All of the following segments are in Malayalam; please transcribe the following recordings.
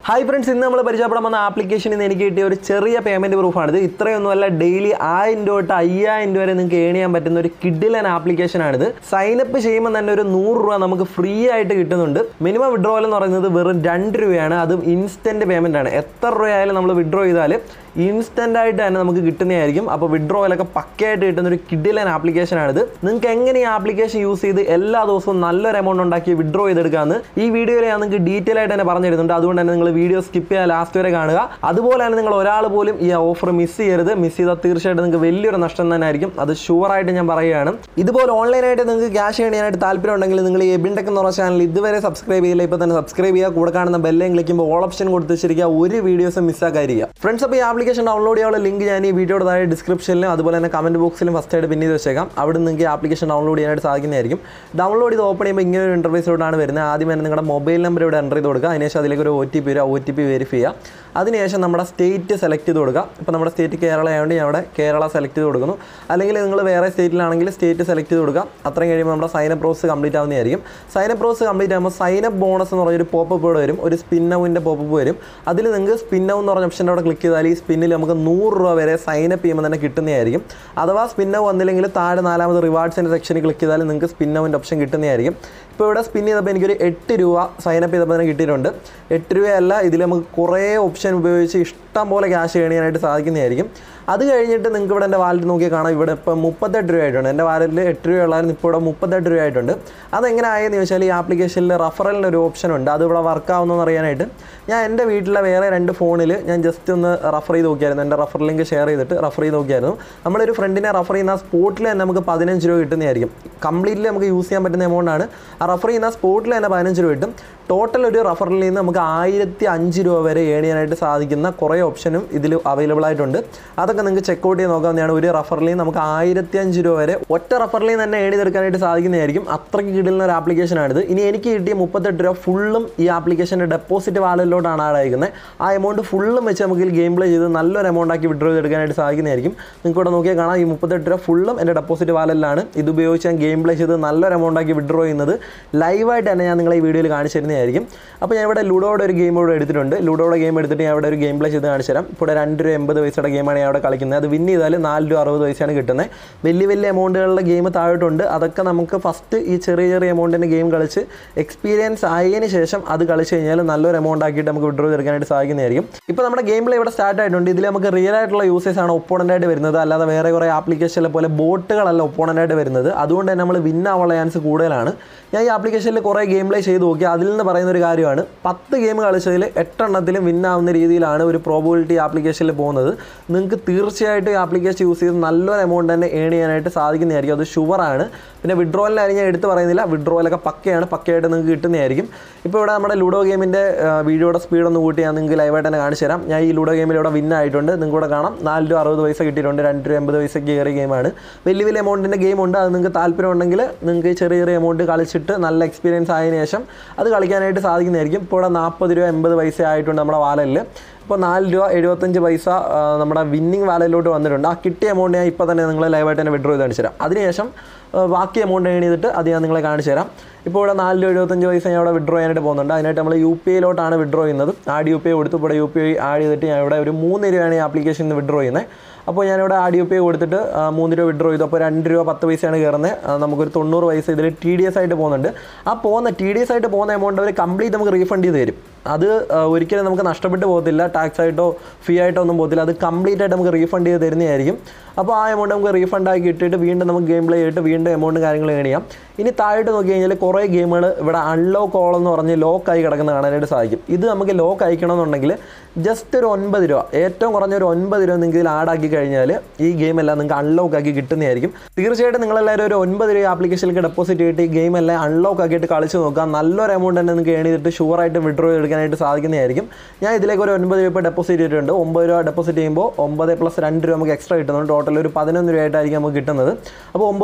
ഹായ് ഫ്രണ്ട്സ് ഇന്ന് നമ്മൾ പരിചയപ്പെടാൻ വന്ന ആപ്ലിക്കേഷനിൽ നിന്ന് എനിക്ക് കിട്ടിയ ഒരു ചെറിയ പേയ്മെൻറ്റ് പ്രൂഫാണിത് ഇത്രയൊന്നുമല്ല ഡെയിലി ആയിരം രൂപ തൊട്ട് അയ്യായിരം രൂപ വരെ നിങ്ങൾക്ക് ഏൺ ചെയ്യാൻ പറ്റുന്ന ഒരു കിഡിലൻ ആപ്ലിക്കേഷനാണിത് സൈനപ്പ് ചെയ്യുമ്പോൾ തന്നെ ഒരു നൂറ് രൂപ നമുക്ക് ഫ്രീ ആയിട്ട് കിട്ടുന്നുണ്ട് മിനിമം വിഡ്രോവൽ എന്ന് പറയുന്നത് വെറും രണ്ട് രൂപയാണ് അതും ഇൻസ്റ്റൻറ്റ് പേയ്മെൻ്റ് ആണ് എത്ര രൂപയായാലും നമ്മൾ വിഡ്രോ ചെയ്താൽ ഇൻസ്റ്റൻ്റ് ആയിട്ട് തന്നെ നമുക്ക് കിട്ടുന്നതായിരിക്കും അപ്പോൾ വിഡ്രോവലൊക്കെ പക്കയായിട്ട് കിട്ടുന്ന ഒരു കിഡിലൻ ആപ്ലിക്കേഷനാണിത് നിങ്ങൾക്ക് എങ്ങനെ ഈ ആപ്ലിക്കേഷൻ യൂസ് ചെയ്ത് എല്ലാ ദിവസവും നല്ലൊരു എമൗണ്ട് ഉണ്ടാക്കി വിഡ്രോ ചെയ്തെടുക്കാമെന്ന് ഈ വീഡിയോയിൽ ഞാൻ നിങ്ങൾക്ക് ഡീറ്റെയിൽ ആയിട്ട് തന്നെ പറഞ്ഞു തരുന്നുണ്ട് അതുകൊണ്ട് തന്നെ നിങ്ങൾ വീഡിയോ സ്കിപ്പ് ചെയ്യാൻ ലാസ്റ്റ് വരെ കാണുക അതുപോലെ തന്നെ നിങ്ങൾ ഒരാൾ പോലും ഈ ഓഫർ മിസ് ചെയ്യരുത് മിസ് ചെയ്താൽ തീർച്ചയായിട്ടും നിങ്ങൾക്ക് വലിയൊരു നഷ്ടം തന്നെ ആയിരിക്കും അത് ഷുവറായിട്ട് ഞാൻ പറയുകയാണ് ഇതുപോലെ ഓൺലൈനായിട്ട് നിങ്ങൾക്ക് ക്യാഷ് ചെയ്യാനായിട്ട് താല്പര്യം ഉണ്ടെങ്കിൽ നിങ്ങൾ ഈ എബിൻടെക് എന്ന് പറഞ്ഞ ചാനൽ ഇതുവരെ സബ്സ്ക്രൈബ് ചെയ്യില്ല ഇപ്പോൾ തന്നെ സബ്സ്ക്രൈബ് ചെയ്യുക കൂടെ കാണുന്ന ബെല്ലയും ക്ലിക്കുമ്പോൾ ഓൾ ഓപ്ഷൻ കൊടുത്ത് വെച്ചിരിക്കുക ഒരു വീഡിയോസും മിസ്സാക്കാതിരിക്കുക ഫ്രണ്ട്സ് അപ്പോൾ ഈ ആപ്ലിക്കേഷൻ ഡൗൺലോഡ് ചെയ്യാനുള്ള ലിങ്ക് ഞാൻ ഈ വീഡിയോയുടെ താഴെ ഡിസ്ക്രിപ്ഷനിലും അതുപോലെ തന്നെ കമൻറ്റ് ബോക്സിലും ഫസ്റ്റ് ആയിട്ട് പിൻ ചെയ്ത് വെച്ചേക്കാം അവിടെ നിങ്ങൾക്ക് ഈ ആപ്ലിക്കേഷൻ ഡൗൺലോഡ് ചെയ്യാനായിട്ട് സാധിക്കുന്നതായിരിക്കും ഡൗൺലോഡ് ചെയ്ത് ഓപ്പൺ ചെയ്യുമ്പോൾ ഇങ്ങനെ ഒരു ഇൻ്റർഫേസിലോട്ടാണ് വരുന്നത് ആദ്യം തന്നെ നിങ്ങളുടെ മൊബൈൽ നമ്പർ ഇവിടെ എൻ്റർ ചെയ്ത് കൊടുക്കുക അതിനുശേഷം അതിലേക്ക് ഒരു ഒ ടി പി വരും ഒ ടി പി വെരിഫൈ ചെയ്യുക അതിനുശേഷം നമ്മുടെ സ്റ്റേറ്റ് സെലക്ട് ചെയ്ത് കൊടുക്കുക ഇപ്പോൾ നമ്മുടെ സ്റ്റേറ്റ് കേരള ആയതുകൊണ്ട് ഞാൻ അവിടെ കേരള സെലക്ട് ചെയ്ത് കൊടുക്കുന്നു അല്ലെങ്കിൽ നിങ്ങൾ വേറെ സ്റ്റേറ്റിലാണെങ്കിൽ സ്റ്റേറ്റ് സെലക്ട് ചെയ്ത് കൊടുക്കുക അത്രയും കഴിയുമ്പോൾ നമ്മുടെ സൈനപ്പ് പ്രോസസ് കംപ്ലീറ്റ് ആവുന്നതായിരിക്കും സൈനപ്പ് പ്രോസസ് കംപ്ലീറ്റ് ആകുമ്പോൾ സൈനപ്പ് ബോണസ് എന്ന് പറഞ്ഞൊരു പോപ്പപ്പ് ഇവിടെ വരും ഒരു സ്പിന്നൗവിൻ്റെ പോപ്പപ്പ് വരും അതിൽ നിങ്ങൾക്ക് സ്പിന്നൗ എന്ന് പറഞ്ഞ ഓപ്ഷൻ്റെ അവിടെ ക്ലിക്ക് ചെയ്താൽ ഈ സ്പിന്നിൽ നമുക്ക് നൂറ് രൂപ വരെ സൈനപ്പ് ചെയ്യുമ്പോൾ തന്നെ കിട്ടുന്നതായിരിക്കും അഥവാ സ്പിന്നൗ വന്നില്ലെങ്കിൽ താഴെ നാലാമത് റിവാർഡ്സിൻ്റെ സെക്ഷനിൽ ക്ലിക്ക് ചെയ്താൽ നിങ്ങൾക്ക് സ്പിന്നൗവിൻ്റെ ഓപ്ഷൻ കിട്ടുന്നതായിരിക്കും ഇപ്പോൾ ഇവിടെ സ്പിൻ ചെയ്തപ്പോൾ എനിക്കൊരു എട്ട് രൂപ സൈനപ്പ് ചെയ്തപ്പോൾ തന്നെ കിട്ടിയിട്ടുണ്ട് എട്ട് രൂപയല്ല ഇതിൽ നമുക്ക് കുറേ ഓപ്ഷൻ ഉപയോഗിച്ച് ഇഷ്ടം പോലെ ക്യാഷ് ഏൺ ചെയ്യാനായിട്ട് സാധിക്കുന്നതായിരിക്കും അത് കഴിഞ്ഞിട്ട് നിങ്ങൾക്ക് ഇവിടെ എൻ്റെ വാലറ്റ് നോക്കി കാണാം ഇവിടെ ഇപ്പോൾ മുപ്പത്തെട്ട് രൂപ ആയിട്ടുണ്ട് എൻ്റെ വാലറ്റിൽ എട്ട് രൂപ ഉള്ളായിരുന്നു ഇപ്പോൾ ഇവിടെ മുപ്പത്തെട്ട് രൂപ ആയിട്ടുണ്ട് അതെങ്ങനെ ആയെന്ന് ചോദിച്ചാൽ ഈ ആപ്ലിക്കേഷനിൽ റഫറലിൻ്റെ ഒരു ഓപ്ഷൻ ഉണ്ട് അത് ഇവിടെ വർക്ക് ആവുന്നതെന്ന് അറിയാനായിട്ട് ഞാൻ എൻ്റെ വീട്ടിലെ വേറെ രണ്ട് ഫോണിൽ ഞാൻ ജസ്റ്റ് ഒന്ന് റഫർ ചെയ്ത് നോക്കിയായിരുന്നു എൻ്റെ റഫർ ലിങ്ക് ഷെയർ ചെയ്തിട്ട് റഫർ ചെയ്ത് നോക്കിയായിരുന്നു നമ്മളൊരു ഫ്രണ്ടിനെ റഫർ ചെയ്യുന്ന സ്പോട്ടിൽ തന്നെ നമുക്ക് പതിനഞ്ച് രൂപ കിട്ടുന്നതായിരിക്കും കംപ്ലീറ്റ്ലി നമുക്ക് യൂസ് ചെയ്യാൻ പറ്റുന്ന എമൗണ്ട് ആണ് ആ റഫർ ചെയ്യുന്ന സ്പോട്ടിൽ തന്നെ പതിനഞ്ച് രൂപ കിട്ടും ടോട്ടൽ ഒരു റഫറിൽ നിന്ന് നമുക്ക് ആയിരത്തി അഞ്ച് രൂപ വരെ ഏൺ ചെയ്യാനായിട്ട് സാധിക്കുന്ന കുറേ ഓപ്ഷനും ഇതിൽ അവൈലബിൾ ആയിട്ടുണ്ട് അതൊക്കെ നിങ്ങൾക്ക് ചെക്കൗട്ട് ചെയ്ത് നോക്കാവുന്നതാണ് ഒരു റഫറിൽ നിന്ന് നമുക്ക് ആയിരത്തി അഞ്ച് രൂപ വരെ ഒറ്റ റഫറിൽ നിന്ന് തന്നെ ഏൺ ചെയ്തെടുക്കാനായിട്ട് സാധിക്കുന്നതായിരിക്കും അത്രയ്ക്ക് കിട്ടുന്ന ഒരു ആപ്ലിക്കേഷനാണിത് ഇനി എനിക്ക് കിട്ടിയ മുപ്പത്തെട്ട് രൂപ ഫുള്ളും ഈ ആപ്ലിക്കേഷൻ്റെ ഡെപ്പോസിറ്റ് വാലറ്റിലോട്ടാണ് ആഡ് അയക്കുന്നത് ആ എമൗണ്ട് ഫുള്ളും വെച്ച് നമുക്ക് ഗെയിം പ്ലേ ചെയ്ത് നല്ലൊരു എമൗണ്ട് ആക്കി വിഡ്രോ ചെയ്തെടുക്കാനായിട്ട് സാധിക്കുന്നതായിരിക്കും നിങ്ങൾക്ക് ഇവിടെ നോക്കിയാൽ കാണാം ഈ മുപ്പത്തെട്ട് രൂപ ഫുള്ളും എൻ്റെ ഡെപ്പോസിറ്റ് വാലറ്റിലാണ് ഇത് ഉപയോഗിച്ച് ഞാൻ ഗെയിം പ്ലേ ചെയ്ത് നല്ലൊരു എമൗണ്ട് ആക്കി വിഡ്രോ ചെയ്യുന്നത് ലൈവായിട്ട് തന്നെ ഞാൻ നിങ്ങളെ ഈ വീഡിയോയിൽ കാണിച്ചു തരുന്നതായിരിക്കും അപ്പോൾ ഞാൻ ഇവിടെ ലുഡോയുടെ ഒരു ഗെയിം ഇവിടെ എടുത്തിട്ടുണ്ട് ലുഡോയുടെ ഗെയിം എടുത്തിട്ട് ഞാൻ ഇവിടെ ഒരു ഗെയിം പ്ലേ ചെയ്ത് കാണിച്ചു തരാം ഇപ്പോൾ ഇവിടെ രണ്ട് രൂപ എൺപത് പൈസയുടെ ഗെയിമാണ് ഞാൻ അവിടെ കളിക്കുന്നത് അത് വിൻ ചെയ്താൽ നാല് രൂപ അറുപത് പൈസയാണ് കിട്ടുന്നത് വലിയ വലിയ എമൗണ്ടുകളുടെ ഗെയിം താഴോട്ടുണ്ട് അതൊക്കെ നമുക്ക് ഫസ്റ്റ് ഈ ചെറിയ ചെറിയ എമൗണ്ടിൻ്റെ ഗെയിം കളിച്ച് എക്സ്പീരിയൻസ് ആയതിനു ശേഷം അത് കളിച്ച് കഴിഞ്ഞാൽ നല്ലൊരു എമൗണ്ട് ആക്കിയിട്ട് നമുക്ക് വിഡ്രോ ചെയ്തെടുക്കാനായിട്ട് സാധിക്കുന്നതായിരിക്കും ഇപ്പോൾ നമ്മുടെ ഗെയിം പ്ലേ ഇവിടെ സ്റ്റാർട്ട് ആയിട്ടുണ്ട് ഇതിൽ നമുക്ക് റിയൽ ആയിട്ടുള്ള യൂസേഴ്സ് ആണ് ഒപ്പോണൻ്റ് ആയിട്ട് വരുന്നത് അല്ലാതെ വേറെ കുറേ ആപ്ലിക്കേഷനിലെ പോലെ ബോട്ടുകളല്ല ഒപ്പോണൻ്റ് ആയിട്ട് വരുന്നത് അതുകൊണ്ട് തന്നെ നമ്മൾ വിൻ ആവാനുള്ള ചാൻസ് കൂടുതലാണ് ഞാൻ ഈ ആപ്ലിക്കേഷനിൽ കുറേ ഗെയിം പ്ലേ ചെയ്ത് നോക്കി അതിൽ നിന്ന് പറയുന്ന ഒരു കാര്യമാണ് പത്ത് ഗെയിം കളിച്ചതിൽ എട്ടെണ്ണത്തിലും വിൻ ആവുന്ന രീതിയിലാണ് ഒരു പ്രോബിലിറ്റി ആപ്ലിക്കേഷനിൽ പോകുന്നത് നിങ്ങൾക്ക് തീർച്ചയായിട്ടും ഈ ആപ്ലിക്കേഷൻ യൂസ് ചെയ്ത് നല്ലൊരു എമൗണ്ട് തന്നെ ഏൺ ചെയ്യാനായിട്ട് സാധിക്കുന്നതായിരിക്കും അത് ഷുവറാണ് പിന്നെ വിഡ്രോയിലായി ഞാൻ എടുത്ത് പറയുന്നില്ല വിഡ്രോയിലൊക്കെ പക്കയാണ് പക്കയായിട്ട് നിങ്ങൾക്ക് കിട്ടുന്നതായിരിക്കും ഇപ്പോൾ ഇവിടെ നമ്മുടെ ലുഡോ ഗെയിമിൻ്റെ വീഡിയോയുടെ സ്പീഡ് ഒന്ന് കൂട്ടി ഞാൻ നിങ്ങൾക്ക് ലൈവായിട്ട് തന്നെ കാണിച്ചു തരാം ഞാൻ ഈ ലുഡോ ഗെയിമിൽ ഇവിടെ വിൻ ആയിട്ടുണ്ട് നിങ്ങൾക്ക് ഇവിടെ കാണാം നാല് രൂപ അറുപത് പൈസ കിട്ടിയിട്ടുണ്ട് രണ്ട് രൂപ എൺപത് പൈസ കയറിയ ഗെയിമാണ് വലിയ വലിയ എമൗണ്ടിൻ്റെ ഗെയിം ഉണ്ട് അത് നിങ്ങൾക്ക് താല്പര്യം ഉണ്ടെങ്കിൽ നിങ്ങൾക്ക് ചെറിയ ചെറിയ എമൗണ്ട് കളിച്ചിട്ട് നല്ല എക്സ്പീരിയൻസ് ആയതിനു ശേഷം അത് കളിക്കാനായിട്ട് സാധിക്കുന്നതായിരിക്കും ഇപ്പോൾ ഇവിടെ നാൽപ്പത് രൂപ എൺപത് പൈസ ആയിട്ടുണ്ട് നമ്മുടെ വാലറ്റിൽ ഇപ്പോൾ നാല് രൂപ എഴുപത്തഞ്ച് പൈസ ആ, നമ്മുടെ വിന്നിങ് വാലറ്റിലോട്ട് വന്നിട്ടുണ്ട് ആ കിട്ടിയ എമൗണ്ട് ഞാൻ ഇപ്പോൾ തന്നെ നിങ്ങളെ ലൈവായിട്ട് തന്നെ വിഡ്രോ ചെയ്ത് കാണിച്ചു തരാം അതിനുശേഷം ആ, ബാക്കി എമൗണ്ട് ഏൺ ചെയ്തിട്ട് അത് ഞാൻ നിങ്ങളെ കാണിച്ചു തരാം ഇപ്പോൾ ഇവിടെ നാല് രൂപ എഴുപത്തഞ്ച് പൈസ ഞാൻ ഇവിടെ വിഡ്രോ ചെയ്യാനായിട്ട് പോകുന്നുണ്ട് അതിനായിട്ട് നമ്മൾ യു പി ഐയിലോട്ടാണ് വിഡ്രോ ചെയ്യുന്നത് ആഡ് യു പി ഐ കൊടുത്ത് ഇവിടെ യു പി ഐ ആഡ് ചെയ്തിട്ട് ഞാൻ ഇവിടെ ഒരു മൂന്ന് രൂപയാണ് ഈ ആപ്ലിക്കേഷനിൽ നിന്ന് വിഡ്രോ ചെയ്യുന്നത് അപ്പോൾ ഞാനിവിടെ ആഡ് യു പി ഐ കൊടുത്തിട്ട് ആ, മൂന്ന് രൂപ വിഡ്രോ ചെയ്തു അപ്പോൾ രണ്ട് രൂപ പത്ത് പൈസയാണ് കയറുന്നത് ആ, നമുക്കൊരു തൊണ്ണൂറ് പൈസ ഇതിൽ ടി ഡി എസ് ആയിട്ട് പോകുന്നുണ്ട് ആ പോകുന്ന ടി ഡി എസ് ആയിട്ട് പോകുന്ന എമൗണ്ട് അവർ കംപ്ലീറ്റ് നമുക്ക് റീഫണ്ട് ചെയ്ത് തരും അത് ആ, ഒരിക്കലും നമുക്ക് നഷ്ടപ്പെട്ട് പോകത്തില്ല ടാക്സ് ആയിട്ടോ ഫീ ആയിട്ടോ ഒന്നും പോകത്തില്ല അത് കംപ്ലീറ്റ് ആയിട്ട് നമുക്ക് റീഫണ്ട് ചെയ്ത് തരുന്നതായിരിക്കും അപ്പോൾ ആ എമൗണ്ട് നമുക്ക് റീഫണ്ട് ആക്കി ഇട്ടിട്ട് വീണ്ടും നമുക്ക് ഗെയിം പ്ലേ ചെയ്തിട്ട് വീണ്ടും എമൗണ്ട് കാര്യങ്ങൾ ഏൺ ചെയ്യാം ഇനി താഴോട്ട് നോക്കി കഴിഞ്ഞാൽ കുറേ ഗെയിമുകൾ ഇവിടെ അൺലോക്ക് ഓൾ എന്ന് പറഞ്ഞ് ലോക്ക് ആയി കിടക്കുന്ന കാണാനായിട്ട് സാധിക്കും ഇത് നമുക്ക് ലോക്ക് അയക്കണമെന്നുണ്ടെങ്കിൽ ജസ്റ്റ് ഒരു ഒൻപത് രൂപ ഏറ്റവും കുറഞ്ഞ ഒരു ഒൻപത് രൂപ നിങ്ങൾക്ക് ഇതിൽ ആഡാക്കി കഴിഞ്ഞാൽ ഈ ഗെയിം എല്ലാം നിങ്ങൾക്ക് അൺലോക്ക് ആക്കി കിട്ടുന്നതായിരിക്കും തീർച്ചയായിട്ടും നിങ്ങളെല്ലാവരും ഒരു ഒൻപത് രൂപ ആപ്ലിക്കേഷനിലേക്ക് ഡെപ്പോസിറ്റ് ചെയ്തിട്ട് ഈ ഗെയിം എല്ലാം അൺലോക്ക് ആക്കിയിട്ട് കളിച്ച് നോക്കുക നല്ലൊരു എമൗണ്ട് തന്നെ നിങ്ങൾക്ക് ഏൺ ചെയ്തിട്ട് ഷുവറായിട്ട് വിഡ്രോ ചെയ്തെടുക്കാനായിട്ട് സാധിക്കുന്നതായിരിക്കും ഞാൻ ഇതിലേക്ക് ഒരു ഒൻപത് രൂപ ഇപ്പോൾ ഡെപ്പോസിറ്റ് ചെയ്തിട്ടുണ്ട് ഒമ്പത് രൂപ ഡെപ്പോസിറ്റ് ചെയ്യുമ്പോൾ ഒമ്പത് പ്ലസ് രണ്ട് രൂപ നമുക്ക് എക്സ്ട്രാ കിട്ടുന്നുണ്ട് ടോട്ടൽ ഒരു പതിനൊന്ന് രൂപയായിട്ടായിരിക്കും നമുക്ക് കിട്ടുന്നത് അപ്പോൾ ഒമ്പത് രൂപ ഡെപ്പോസിറ്റ്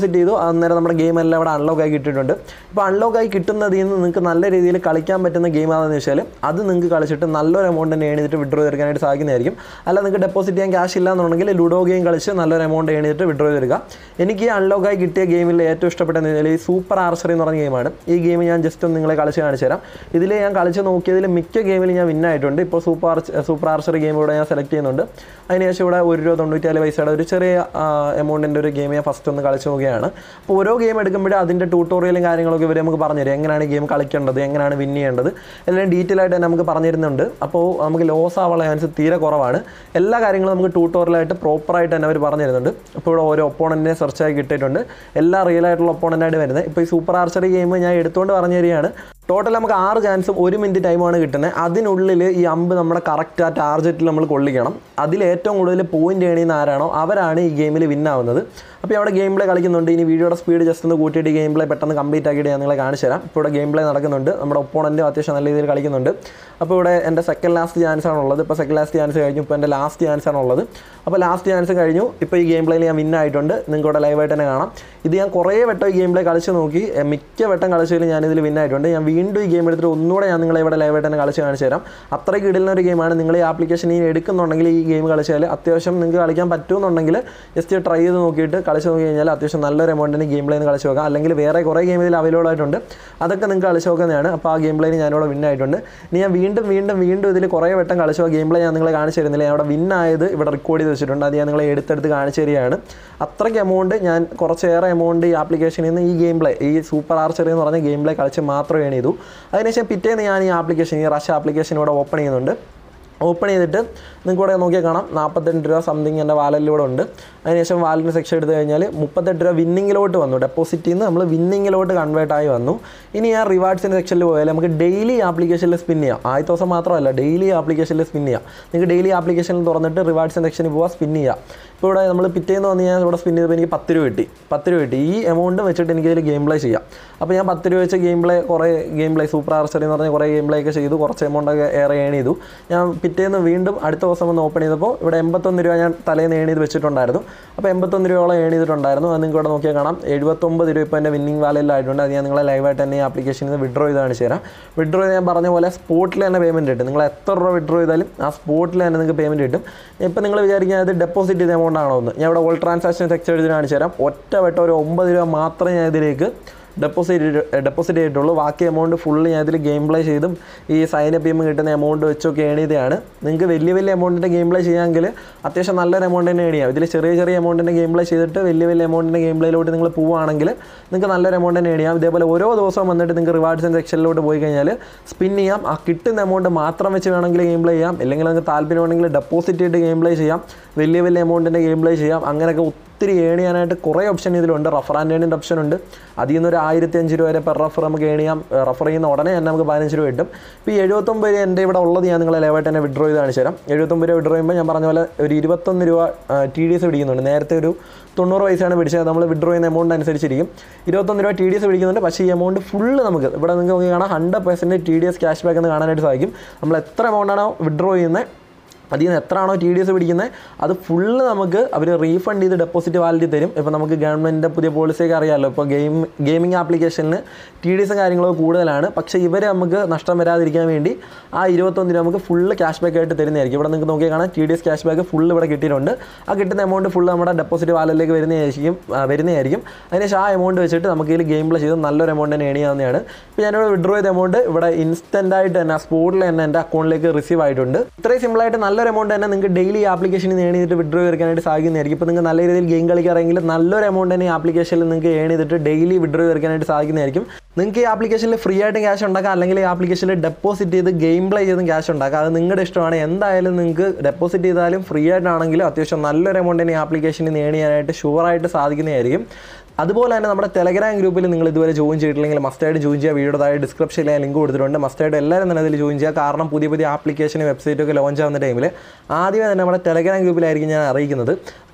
ഡെപ്പോസിറ്റ് ചെയ്തു അന്നേരം നമ്മുടെ ഗെയിം എല്ലാം ഇവിടെ അൺലോക്ക് ആയി കിട്ടിയിട്ടുണ്ട് ഇപ്പോൾ അൺലോക്ക് ആയി കിട്ടുന്നതിൽ നിന്ന് നിങ്ങൾക്ക് നല്ല രീതിയിൽ കളിക്കാൻ പറ്റുന്ന ഗെയിം ആണെന്ന് വെച്ചാൽ അത് നിങ്ങൾക്ക് കളിച്ചിട്ട് നല്ലൊരു എമൗണ്ട് തന്നെ ഏൺ ചെയ്തിട്ട് വിഡ്രോ ചെയ്തെടുക്കാനായിട്ട് സാധിക്കുന്നതായിരിക്കും അല്ല നിങ്ങൾക്ക് ഡെപ്പോസിറ്റ് ചെയ്യാൻ ക്യാഷ് ഇല്ല എന്നുണ്ടെങ്കിൽ ലുഡോ ഗെയിം കളിച്ച് നല്ലൊരു എമൗണ്ട് ഏൺ ചെയ്തിട്ട് വിഡ്രോ ചെയ്തെടുക്കുക എനിക്ക് ഈ അൺലോക്ക് ആയി കിട്ടിയ ഗെയിമിൽ ഏറ്റവും ഇഷ്ടപ്പെട്ടതെന്ന് വെച്ചാൽ ഈ സൂപ്പർ ആർച്ചറി എന്ന് പറഞ്ഞ ഗെയിമാണ് ഈ ഗെയിം ഞാൻ ജസ്റ്റ് ഒന്ന് നിങ്ങളെ കളിച്ച് കാണിച്ചു തരാം ഇതിൽ ഞാൻ കളിച്ച് നോക്കിയതിൽ മിക്ക ഗെയിമിൽ ഞാൻ വിൻ ആയിട്ടുണ്ട് ഇപ്പോൾ super arch super archery game ഇവിടെ ഞാൻ സെലക്ട് ചെയ്യുന്നുണ്ട് അതിനുശേഷം ഇവിടെ ഒരു രൂപ തൊണ്ണൂറ്റിനാല് പൈസയുടെ ഒരു ചെറിയ എമൗണ്ടിൻ്റെ ഒരു ഗെയിം ഞാൻ ഫസ്റ്റ് ഒന്ന് കളിച്ച് നോക്കുകയാണ് അപ്പോൾ ഓരോ ഗെയിം എടുക്കുമ്പോഴും അതിൻ്റെ ട്യൂട്ടോറിയലും കാര്യങ്ങളൊക്കെ ഇവർ നമുക്ക് പറഞ്ഞുതരും എങ്ങനെയാണ് ഗെയിം കളിക്കേണ്ടത് എങ്ങനെയാണ് വിൻ ചെയ്യേണ്ടത് എല്ലാം ഡീറ്റെയിൽ ആയിട്ട് തന്നെ നമുക്ക് പറഞ്ഞു തരുന്നുണ്ട് അപ്പോൾ നമുക്ക് ലോസ് ആവാനുള്ള ചാൻസ് തീരെ കുറവാണ് എല്ലാ കാര്യങ്ങളും നമുക്ക് ട്യൂട്ടോറിയലായിട്ട് പ്രോപ്പറായിട്ട് തന്നെ അവർ പറഞ്ഞു തരുന്നുണ്ട് അപ്പോൾ ഇവിടെ ഓരോ ഒപ്പോണൻറ്റിനെ സെർച്ച് ആയി കിട്ടിയിട്ടുണ്ട് എല്ലാ റിയൽ ആയിട്ടുള്ള ഒപ്പോണൻ്റായിട്ട് വരുന്നത് ഇപ്പോൾ ഈ സൂപ്പർ ആർച്ചറി ഗെയിം ഞാൻ എടുത്തുകൊണ്ട് പറഞ്ഞു തരികയാണ് ടോട്ടൽ നമുക്ക് ആറ് ചാൻസും ഒരു മിനിറ്റ് ടൈമാണ് കിട്ടുന്നത് അതിനുള്ളിൽ ഈ അമ്പ് നമ്മുടെ കറക്റ്റ് ആ ടാർഗറ്റിൽ നമ്മൾ കൊള്ളിക്കണം അതിൽ ഏറ്റവും കൂടുതൽ പോയിന്റ് ഏണിയുന്ന ആരാണോ അവരാണ് ഈ ഗെയിമിൽ വിൻ ആവുന്നത് അപ്പോൾ അവിടെ ഗെയിം പ്ലേ കളിക്കുന്നുണ്ട് ഇനി വീഡിയോയുടെ സ്പീഡ് ജസ്റ്റ് ഒന്ന് കൂട്ടിയിട്ട് ഗെയിം പ്ലേ പെട്ടെന്ന് കംപ്ലീറ്റ് ആക്കിയിട്ട് ഞാൻ നിങ്ങളെ കാണിച്ചു തരാം ഇപ്പോൾ ഇവിടെ ഗെയിം പ്ലേ നടക്കുന്നുണ്ട് നമ്മുടെ ഒപ്പോണൻറ്റ് അത്യാവശ്യം നല്ല രീതിയിൽ കളിക്കുന്നുണ്ട് അപ്പോൾ ഇവിടെ എൻ്റെ സെക്കൻഡ് ലാസ്റ്റ് ചാൻസ് ആണ് ഉള്ളത് ഇപ്പോൾ സെക്കൻഡ് ലാസ്റ്റ് ചാൻസ് കഴിഞ്ഞു ഇപ്പോൾ എൻ്റെ ലാസ്റ്റ് ചാൻസ് ആണ് ഉള്ളത് അപ്പോൾ ലാസ്റ്റ് ചാൻസ് കഴിഞ്ഞു ഇപ്പോൾ ഈ ഗെയിം പ്ലേയിൽ ഞാൻ വിൻ ആയിട്ടുണ്ട് നിങ്ങൾക്ക് ഇവിടെ ലൈവായിട്ട് തന്നെ കാണാം ഇത് ഞാൻ കുറേ വട്ടം ഈ ഗെയിം പ്ലേ കളിച്ച് നോക്കി എ, മിക്ക വട്ടം കളിച്ചതിൽ ഞാൻ ഇതിൽ വിൻ ആയിട്ടുണ്ട് ഞാൻ വീണ്ടും ഈ ഗെയിം എടുത്തിട്ട് ഒന്നുകൂടെ ഞാൻ നിങ്ങളെ ഇവിടെ ലൈവായിട്ട് തന്നെ കളിച്ച് കാണിച്ചു തരാം അത്രയ്ക്ക് ഇടുന്ന ഒരു ഗെയിമാണ് നിങ്ങൾ ഈ ആപ്ലിക്കേഷൻ ഈ എടുക്കുന്നുണ്ടെങ്കിൽ ഈ ഗെയിം കളിച്ചാൽ അത്യാവശ്യം നിങ്ങൾക്ക് കളിക്കാൻ പറ്റുമെന്നുണ്ടെങ്കിൽ ജസ്റ്റ് ട്രൈ ചെയ്ത് നോക്കിയിട്ട് കളിച്ച് നോക്കി കഴിഞ്ഞാൽ അത്യാവശ്യം നല്ലൊരു എമൗണ്ടിന് ഗെയിം പ്ലേന്ന് കളിച്ച് നോക്കാം അല്ലെങ്കിൽ വേറെ കുറേ ഗെയിം ഇതിൽ അവൈലബിൾ ആയിട്ടുണ്ട് അതൊക്കെ നിങ്ങൾക്ക് കളിച്ച് നോക്കുന്നതാണ് അപ്പോൾ ആ ഗെയിം പ്ലേന് ഞാനിവിടെ വിൻ ആയിട്ടുണ്ട് ഇനി ഞാൻ വീണ്ടും വീണ്ടും വീണ്ടും ഇതിൽ കുറേ വട്ടം കളിച്ചു ആ ഗെയിം പ്ലേ ഞാൻ നിങ്ങളെ കാണിച്ചു തരുന്നില്ല ഞാൻ അവിടെ വിൻ ആയത് ഇവിടെ റെക്കോർഡ് ചെയ്ത് വെച്ചിട്ടുണ്ട് അത് ഞാൻ നിങ്ങളെ എടുത്തെടുത്ത് കാണിച്ചു തരികയാണ് അത്രയ്ക്ക് എമൗണ്ട് ഞാൻ കുറച്ചേറെ എമൗണ്ട് ഈ ആപ്ലിക്കേഷനിൽ നിന്ന് ഈ ഗെയിം പ്ലേ ഈ സൂപ്പർ ആർച്ചറി എന്ന് പറഞ്ഞ ഗെയിം പ്ലേ കളിച്ച് മാത്രമേ ഏൺ ചെയ്തു അതിനുശേഷം പിറ്റേന്ന് ഞാൻ ഈ ആപ്ലിക്കേഷൻ ഈ റഷ് ആപ്ലിക്കേഷൻ ഇവിടെ ഓപ്പൺ ചെയ്യുന്നുണ്ട് ഓപ്പൺ ചെയ്തിട്ട് നിങ്ങൾക്ക് ഇവിടെ നോക്കിയാൽ കാണാം നാൽപ്പത്തെട്ട് രൂപ സംതിങ് എൻ്റെ വാലറ്റിലൂടെ ഉണ്ട് അതിനുശേഷം വാലറ്റ് സെക്ഷൻ എടുത്തു കഴിഞ്ഞാൽ മുപ്പത്തെട്ട് രൂപ വിന്നിങ്ങിലോട്ട് വന്നു ഡെപ്പോസിറ്റിൽ നിന്ന് നമ്മൾ വിന്നിങ്ങിലോട്ട് കൺവേർട്ട് ആയി വന്നു ഇനി ആ റിവാർഡ്സിൻ്റെ സെക്ഷനിൽ പോയാൽ നമുക്ക് ഡെയിലി ആപ്ലിക്കേഷനിൽ സ്പിൻ ചെയ്യാം ആദ്യത്തെ ദിവസം മാത്രമല്ല ഡെയിലി ആപ്ലിക്കേഷനിൽ സ്പിൻ ചെയ്യാം നിങ്ങൾക്ക് ഡെയിലി ആപ്ലിക്കേഷനിൽ തുറന്നിട്ട് റിവാർഡ്സിൻ്റെ സെക്ഷനിൽ പോകാം സ്പിൻ ചെയ്യാം ഇപ്പോൾ ഇവിടെ നമ്മൾ പിറ്റേന്ന് വന്ന് ഞാൻ ഇവിടെ സ്പിൻ ചെയ്തപ്പോൾ എനിക്ക് പത്ത് രൂപ കിട്ടി പത്ത് രൂപ കിട്ടി ഈ എമൗണ്ട് വെച്ചിട്ട് എനിക്ക് ഇതിൽ ഗെയിം പ്ലേ ചെയ്യാം അപ്പോൾ ഞാൻ പത്ത് രൂപ വെച്ച് ഗെയിം പ്ലേ കുറേ ഗെയിം പ്ലേ സൂപ്പർ ആർച്ചറി എന്ന് പറഞ്ഞ കുറേ ഗെയിം പ്ലേ ഒക്കെ ചെയ്തു കുറച്ച് എമൗണ്ട് ഒക്കെ ഏറെ ഏൺ ചെയ്തു ഞാൻ പിറ്റേന്ന് വീണ്ടും അടുത്ത ദിവസം വന്ന് ഓപ്പൺ ചെയ്തപ്പോൾ ഇവിടെ എൺപത്തൊന്ന് രൂപ ഞാൻ തലേന്ന് ഏൺ ചെയ്ത് വെച്ചിട്ടുണ്ടായിരുന്നു അപ്പോൾ എൺപത്തൊന്ന് രൂപയോളം ഏൺ ചെയ്തിട്ടുണ്ടായിരുന്നു അത് നിങ്ങൾക്ക് ഇവിടെ നോക്കിയാൽ കാണാം എഴുപത്തൊമ്പത് രൂപ ഇപ്പോൾ എൻ്റെ വിന്നിംഗ് വാലറ്റിലായിട്ടുണ്ട് അത് ഞാൻ നിങ്ങളെ ലൈവായിട്ട് തന്നെ ഈ ആപ്ലിക്കേഷനിൽ നിന്ന് വിഡ്രോ ചെയ്ത് കാണിച്ചു തരാം വിഡ്രോ ചെയ്ത് ഞാൻ പറഞ്ഞ പോലെ സ്പോട്ടിൽ തന്നെ പേയ്മെൻറ്റ് കിട്ടും നിങ്ങൾ എത്ര രൂപ വിഡ്രോ ചെയ്താലും ആ സ്പോട്ടിൽ തന്നെ നിങ്ങൾക്ക് പേയ്മെൻറ്റ് കിട്ടും ഇപ്പം നിങ്ങൾ വിചാരിക്കുക അത് ഡെപ്പോസിറ്റ് ചെയ്ത എമൗണ്ട് ആണോ എന്ന് ഞാൻ ഇവിടെ ഓൾ ട്രാൻസാക്ഷൻ സെക്ഷൻ എഴുതി കാണിച്ചു തരാം ഒറ്റ വട്ടം ഒരു ഒമ്പത് രൂപ മാത്രമേ ഞാൻ ഇതിലേക്ക് ഡെപ്പോസിറ്റ് ഡെപ്പോസിറ്റ് ചെയ്തിട്ടുള്ളൂ ബാക്കി എമൗണ്ട് ഫുള്ള് ഞാൻ ഇതിൽ ഗെയിം പ്ലേ ചെയ്തും ഈ സൈൻ അപ്പ് ചെയ്യുമ്പോൾ കിട്ടുന്ന എമൗണ്ട് വെച്ചൊക്കെ ഏൺ ചെയ്തതാണ് നിങ്ങൾക്ക് വലിയ വലിയ എമൗണ്ടിൻ്റെ ഗെയിം പ്ലേ ചെയ്യാമെങ്കിൽ അത്യാവശ്യം നല്ലൊരു എമൗണ്ട് തന്നെ ഏൺ ചെയ്യാം ഇതിൽ ചെറിയ ചെറിയ എമൗണ്ടിൻ്റെ ഗെയിം പ്ലേ ചെയ്തിട്ട് വലിയ വലിയ എമൗണ്ടിൻ്റെ ഗെയിം പ്ലേയിലോട്ട് നിങ്ങൾ പോവുകയാണെങ്കിൽ നിങ്ങൾക്ക് നല്ലൊരു എമൗണ്ട് തന്നെ ഏൺ ചെയ്യാം ഇതേപോലെ ഓരോ ദിവസവും വന്നിട്ട് നിങ്ങൾക്ക് റിവാർഡ്സ് സെക്ഷനിലോട്ട് പോയി കഴിഞ്ഞാൽ സ്പിൻ ചെയ്യാം ആ കിട്ടുന്ന എമൗണ്ട് മാത്രം വെച്ച് വേണമെങ്കിൽ ഗെയിം പ്ലേ ചെയ്യാം ഇല്ലെങ്കിൽ നിങ്ങൾക്ക് താല്പര്യമുണ്ടെങ്കിൽ ഡെപ്പോസിറ്റ് ചെയ്തിട്ട് ഗെയിം പ്ലേ ചെയ്യാം വലിയ വലിയ എമൗണ്ടിൻ്റെ ഗെയിം പ്ലേ ചെയ്യാം അങ്ങനെയൊക്കെ ഒത്തിരി ഏൺ ചെയ്യാനായിട്ട് കുറേ ഓപ്ഷൻ ഇതിലുണ്ട് റഫർ ആൻഡ് ഏണിൻ്റെ ഓപ്ഷൻ ഉണ്ട് അതിൽ നിന്ന് ഒരു ആയിരത്തി അഞ്ച് രൂപ വരെ പെർ റഫർ നമുക്ക് ഏൺ ചെയ്യാം റഫർ ചെയ്യുന്ന ഉടനെ തന്നെ നമുക്ക് പതിനഞ്ച് രൂപ കിട്ടും ഇപ്പോൾ ഈ എഴുപത്തൊമ്പത് രൂപ എൻ്റെ ഇവിടെ ഉള്ളത് ഞാൻ നിങ്ങളെ ലൈവായിട്ട് തന്നെ വിഡ്രോ ചെയ്ത് കാണിച്ചു തരാം എഴുപത്തൊമ്പത് രൂപ വിഡ്രോ ചെയ്യുമ്പോൾ ഞാൻ പറഞ്ഞ പോലെ ഒരു ഇരുപത്തൊന്ന് രൂപ ടി ഡി എസ് പിടിക്കുന്നുണ്ട് നേരത്തെ ഒരു തൊണ്ണൂറ് പൈസയാണ് പിടിച്ചത് നമ്മൾ വിഡ്രോ ചെയ്യുന്ന എമൗണ്ട് അനുസരിച്ചിരിക്കും ഇരുപത്തൊന്ന് രൂപ ടി ഡി എസ് പിടിക്കുന്നുണ്ട് പക്ഷേ ഈ എമൗണ്ട് ഫുള്ള് നമുക്ക് ഇവിടെ നിങ്ങൾക്ക് നോക്കി കാണാം hundred percent T D S cash back എന്ന് കാണാനായിട്ട് സാധിക്കും നമ്മൾ എത്ര എമൗണ്ടാണോ വിഡ്രോ ചെയ്യുന്നത് അതിൽ നിന്ന് എത്രയാണോ ടി ഡി എസ് പിടിക്കുന്നത് അത് ഫുള്ള് നമുക്ക് അവർ റീഫണ്ട് ചെയ്ത് ഡെപ്പോസിറ്റ് വാലിറ്റി തരും ഇപ്പോൾ നമുക്ക് ഗവൺമെൻറ്റിൻ്റെ പുതിയ പോളിസിയൊക്കെ അറിയാമല്ലോ ഇപ്പോൾ ഗെയിം ഗെയിമിംഗ് ആപ്ലിക്കേഷനിൽ ടി ഡി എസും കാര്യങ്ങളൊക്കെ കൂടുതലാണ് പക്ഷേ ഇവർ നമുക്ക് നഷ്ടം വരാതിരിക്കാൻ വേണ്ടി ആ ഇരുപത്തൊന്ന് രൂപ നമുക്ക് ഫുള്ള് ക്യാഷ് ബാക്ക് ആയിട്ട് തരുന്നതായിരിക്കും ഇവിടെ നിങ്ങൾക്ക് നോക്കിയാൽ കാണാം T D S cash back full ഇവിടെ കിട്ടിയിട്ടുണ്ട് ആ കിട്ടുന്ന എമൗണ്ട് ഫുള്ള് നമ്മുടെ ഡെപ്പോസിറ്റ് വാലറ്റിലേക്ക് വരുന്നതായിരിക്കും ആ, വരുന്നതായിരിക്കും അതിനുശേഷം ആ എമൗണ്ട് വെച്ചിട്ട് നമുക്ക് ഇതിൽ ഗെയിം പ്ലേ ചെയ്ത് നല്ലൊരു എമൗണ്ട് തന്നെ ഏൺ ചെയ്യാവുന്നതാണ് ഇപ്പോൾ ഞാനിവിടെ വിഡ്രോ ചെയ്ത എമൗണ്ട് ഇവിടെ ഇൻസ്റ്റൻ്റ് ആയിട്ട് തന്നെ ആ സ്പോട്ടിൽ തന്നെ എൻ്റെ അക്കൗണ്ടിലേക്ക് റിസീവ് ആയിട്ടുണ്ട് ഇത്രയും സിമ്പിളായിട്ട് നല്ലൊരു എമൗണ്ട് തന്നെ നിങ്ങൾക്ക് ഡെയിലി ആപ്ലിക്കേഷനിൽ നിന്ന് ഏൺ ചെയ്തിട്ട് വിഡ്രോ എടുക്കാനായിട്ട് സാധിക്കുന്നതായിരിക്കും ഇപ്പോൾ നിങ്ങൾക്ക് നല്ല രീതിയിൽ ഗെയിം കളിക്കാറെങ്കിൽ നല്ലൊരു എമൗണ്ട് തന്നെ ഈ ആപ്ലിക്കേഷനിൽ നിങ്ങൾക്ക് ഏൺ ചെയ്തിട്ട് ഡെയിലി വിഡ്രോ എടുക്കാനായിട്ട് സാധിക്കുന്നതായിരിക്കും നിങ്ങൾക്ക് ഈ ആപ്ലിക്കേഷനിൽ ഫ്രീ ആയിട്ടും ക്യാഷ് ഉണ്ടാക്കാം അല്ലെങ്കിൽ ഈ ആപ്ലിക്കേഷനിൽ ഡെപ്പോസിറ്റ് ചെയ്ത് ഗെയിം പ്ലേ ചെയ്തും ക്യാഷ് ഉണ്ടാക്കാം അത് നിങ്ങളുടെ ഇഷ്ടമാണ് എന്തായാലും നിങ്ങൾക്ക് ഡെപ്പോസിറ്റ് ചെയ്താലും ഫ്രീ ആയിട്ടാണെങ്കിലും അത്യാവശ്യം നല്ലൊരു എമൗണ്ട് തന്നെ ഈ ആപ്ലിക്കേഷനിൽ നിന്ന് ഏൺ ചെയ്യാനായിട്ട് ഷുവറായിട്ട് സാധിക്കുന്നതായിരിക്കും അതുപോലെ തന്നെ നമ്മുടെ ടെലഗ്രാം ഗ്രൂപ്പിൽ നിങ്ങൾ ഇതുവരെ ജോയിൻ ചെയ്തിട്ടില്ലെങ്കിൽ മസ്റ്റായിട്ട് ജോയിൻ ചെയ്യുക വീഡിയോ താഴെ ഡിസ്ക്രിപ്ഷനിൽ ഞാൻ ലിങ്ക് കൊടുത്തിട്ടുണ്ട് മസ്റ്റായിട്ട് എല്ലാവരും തന്നെ അതിൽ ജോയിൻ ചെയ്യുക കാരണം പുതിയ പുതിയ ആപ്ലിക്കേഷനും വെബ്സൈറ്റും ഒക്കെ ലോഞ്ച് ആവുന്ന ടൈമിൽ ആദ്യമേ തന്നെ നമ്മുടെ ടെലഗ്രാം ഗ്രൂപ്പിലായിരിക്കും ഞാൻ അറിയിക്കുന്നത് അപ്പോൾ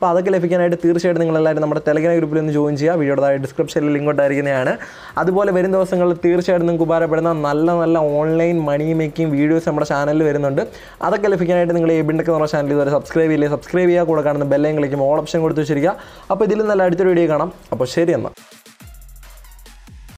അപ്പോൾ അതൊക്കെ ലഭിക്കാനായിട്ട് തീർച്ചയായിട്ടും നിങ്ങളെല്ലാവരും നമ്മുടെ ടെലഗ്രാം ഗ്രൂപ്പിൽ ഒന്ന് ജോയിൻ ചെയ്യുക വീഡിയോയുടെ താഴെ ഡിസ്ക്രിപ്ഷനിൽ ലിങ്ക് ഉണ്ടായിരിക്കുന്നതാണ് അതുപോലെ വരും ദിവസങ്ങളിൽ തീർച്ചയായിട്ടും നിങ്ങൾക്ക് ഉപകാരപ്പെടുന്ന നല്ല നല്ല ഓൺലൈൻ മണി മേക്കിംഗ് വീഡിയോസ് നമ്മുടെ ചാനലിൽ വരുന്നുണ്ട് അതൊക്കെ ലഭിക്കാനായിട്ട് നിങ്ങൾ എബിൻഡൊക്കെ നമ്മുടെ ചാനൽ ഇതുവരെ സബ്സ്ക്രൈബ് ചെയ്യില്ലേ സബ്സ്ക്രൈബ് ചെയ്യുക കൂടെ കാണുന്ന ബെല്ലൈൻ കളിക്കും ഓൾ ഓപ്ഷൻ കൊടുത്ത് വെച്ചിരിക്കുക അപ്പോൾ ഇതിൽ നല്ല അടുത്തൊരു വീഡിയോ കാണാം അപ്പോൾ ശരി എന്നാൽ